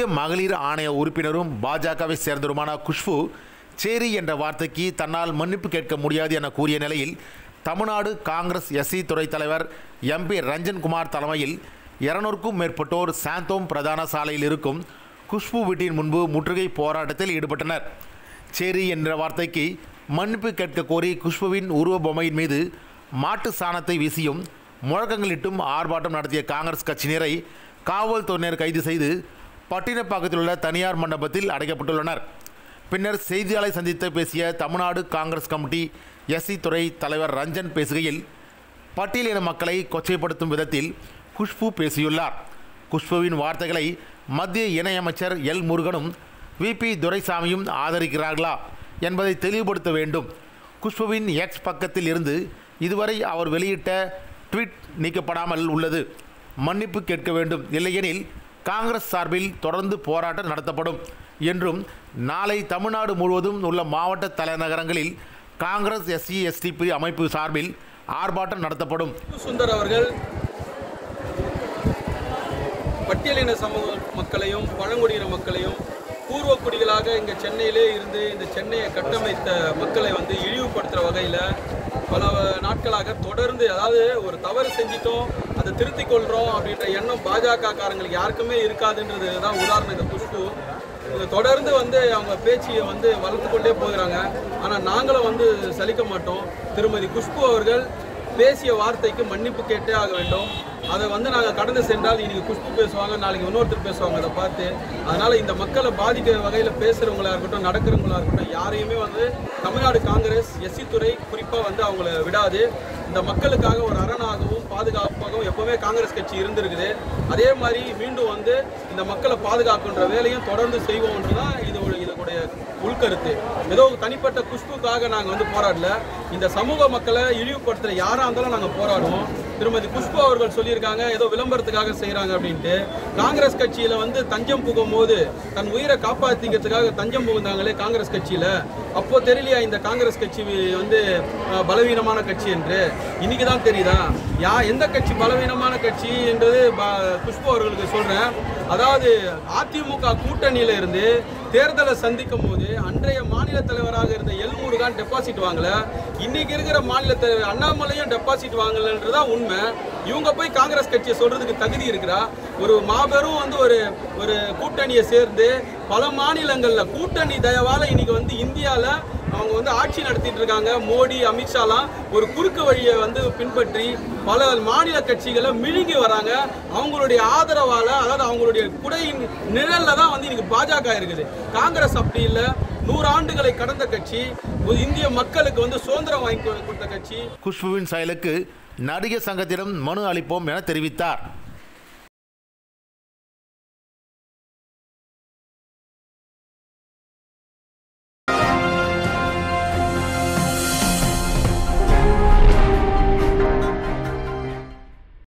தேசிய மகளிர் ஆணைய உறுப்பினரும் பாஜகவை சேர்ந்தவருமான குஷ்பு சேரி என்ற வார்த்தைக்கு தன்னால் மன்னிப்பு கேட்க முடியாது என கூறிய நிலையில் தமிழ்நாடு காங்கிரஸ் எஸ்சி துறை தலைவர் எம்பி ரஞ்சன்குமார் தலைமையில் இருநூறுக்கும் மேற்பட்டோர் சாந்தோம் பிரதான சாலையில் இருக்கும் குஷ்பு வீட்டின் முன்பு முற்றுகை போராட்டத்தில் ஈடுபட்டனர் சேரி என்ற வார்த்தைக்கு மன்னிப்பு கேட்க கோரி குஷ்புவின் உருவ பொம்மையின் மீது மாட்டு சாணத்தை வீசியும் முழக்கங்களிட்டும் ஆர்ப்பாட்டம் நடத்திய காங்கிரஸ் கட்சியினரை காவல்துறையினர் கைது செய்து பட்டினப்பாக்கத்தில் உள்ள தனியார் மண்டபத்தில் அடைக்கப்பட்டுள்ளனர் பின்னர் செய்தியாளரை சந்தித்து பேசிய தமிழ்நாடு காங்கிரஸ் கமிட்டி எஸ்சி துறை தலைவர் ரஞ்சன் பேசுகையில் பட்டியலின மக்களை கொச்சைப்படுத்தும் விதத்தில் குஷ்பு பேசியுள்ளார் குஷ்புவின் வார்த்தைகளை மத்திய இணையமைச்சர் எல் முருகனும் விபி துரைசாமியும் ஆதரிக்கிறார்களா என்பதை தெளிவுபடுத்த வேண்டும் குஷ்புவின் எக்ஸ் பக்கத்தில் இருந்து இதுவரை அவர் வெளியிட்ட ட்வீட் நீக்கப்படாமல் உள்ளது மன்னிப்பு கேட்க வேண்டும் இல்லையெனில் காங்கிரஸ் சார்பில் தொடர்ந்து போராட்டம் நடத்தப்படும் என்றும் நாளை தமிழ்நாடு முழுவதும் உள்ள மாவட்ட தலைநகரங்களில் காங்கிரஸ் எஸ்சி எஸ்டிபி அமைப்பு சார்பில் ஆர்ப்பாட்டம் நடத்தப்படும் சுந்தர் அவர்கள் பட்டியலின சமூக மக்களையும் பழங்குடியின மக்களையும் பூர்வ குடிகளாக இங்கே சென்னையிலே இருந்து இந்த சென்னையை கட்டமைத்த மக்களை வந்து இழிவுபடுத்துகிற வகையில் பல நாட்களாக தொடர்ந்து அதாவது ஒரு தவறு செஞ்சிட்டோம் அதை திருத்திக் கொள்கிறோம் அப்படின்ற எண்ணம் பாஜக காரங்களுக்கு யாருக்குமே இருக்காதுன்றது தான் உதாரணம் இந்த குஷ்பு இது தொடர்ந்து வந்து அவங்க பேச்சியை வந்து வளர்த்து கொண்டே போகிறாங்க ஆனால் நாங்களும் வந்து சலிக்க மாட்டோம் திருமதி குஷ்பு அவர்கள் பேசிய வார்த்தைக்கு மன்னிப்பு கேட்டே ஆக வேண்டும் அதை வந்து நாங்கள் கடந்து சென்றால் இன்னைக்கு குஷ்பு பேசுவாங்க நாளைக்கு இன்னொருத்தர் பேசுவாங்க அதை பார்த்து அதனால் இந்த மக்களை பாதிக்கிற வகையில் பேசுகிறவங்களா இருக்கட்டும் நடக்கிறவங்களா இருக்கட்டும் யாரையுமே வந்து தமிழ்நாடு காங்கிரஸ் எஸ்சி துறை குறிப்பாக வந்து அவங்கள விடாது இந்த மக்களுக்காக ஒரு அரணாகவும் பாதுகாப்பாகவும் எப்போவுமே காங்கிரஸ் கட்சி இருந்திருக்குது அதே மாதிரி மீண்டும் வந்து இந்த மக்களை பாதுகாக்கின்ற வேலையும் தொடர்ந்து செய்வோம்ன்றது தான் இது ஒரு இதனுடைய உள்கருத்து ஏதோ தனிப்பட்ட குஷ்புக்காக நாங்கள் வந்து போராடல இந்த சமூக மக்களை இழிவுபடுத்துகிற யாராக இருந்தாலும் நாங்கள் போராடுவோம் திருமதி குஷ்பு அவர்கள் சொல்லியிருக்காங்க ஏதோ விளம்பரத்துக்காக செய்கிறாங்க அப்படின்ட்டு காங்கிரஸ் கட்சியில் வந்து தஞ்சம் புகும் போது தன் உயிரை காப்பாற்றிக்கிறதுக்காக தஞ்சம் புகுந்தாங்களே காங்கிரஸ் கட்சியில் அப்போ தெரியலையா இந்த காங்கிரஸ் கட்சி வந்து அஹ், பலவீனமான கட்சி என்று இன்னைக்கு தான் தெரியுதா யா எந்த கட்சி பலவீனமான கட்சி என்றது ப- குஷ்பு அவர்களுக்கு சொல்கிறேன் அதாவது அதிமுக கூட்டணியில இருந்து தேர்தலை சந்திக்கும் போது அன்றைய மாநில தலைவராக இருந்த எல் முருகான் டெபாசிட் வாங்கல இன்னைக்கு இருக்கிற மாநில தலைவர் அண்ணாமலையும் டெபாசிட் வாங்கலன்றதுதான் உண்மை இவங்க போய் காங்கிரஸ் கட்சியை சொல்றதுக்கு தகுதி இருக்கிறா ஒரு மாபெரும் வந்து ஒரு ஒரு கூட்டணியை சேர்ந்து பல மாநிலங்கள்ல கூட்டணி தயவால இன்னைக்கு வந்து இந்தியால அவங்க வந்து ஆட்சி நடத்திட்டு இருக்காங்க மோடி அமித்ஷாலாம் ஒரு குறுக்கு வழியை வந்து பின்பற்றி பல மாநில கட்சிகளை மிழுங்கி வராங்க அவங்களுடைய ஆதரவால அதாவது அவங்களுடைய குடையின் நிழல்ல தான் வந்து இன்னைக்கு பாஜக இருக்குது காங்கிரஸ் அப்படி இல்லை நூறு ஆண்டுகளை கடந்த கட்சி ஒரு இந்திய மக்களுக்கு வந்து சுதந்திரம் வாங்கி கொ- கொடுத்த கட்சி குஷ்புவின் செயலுக்கு நடிகர் சங்கத்திடம் மனு அளிப்போம் என தெரிவித்தார்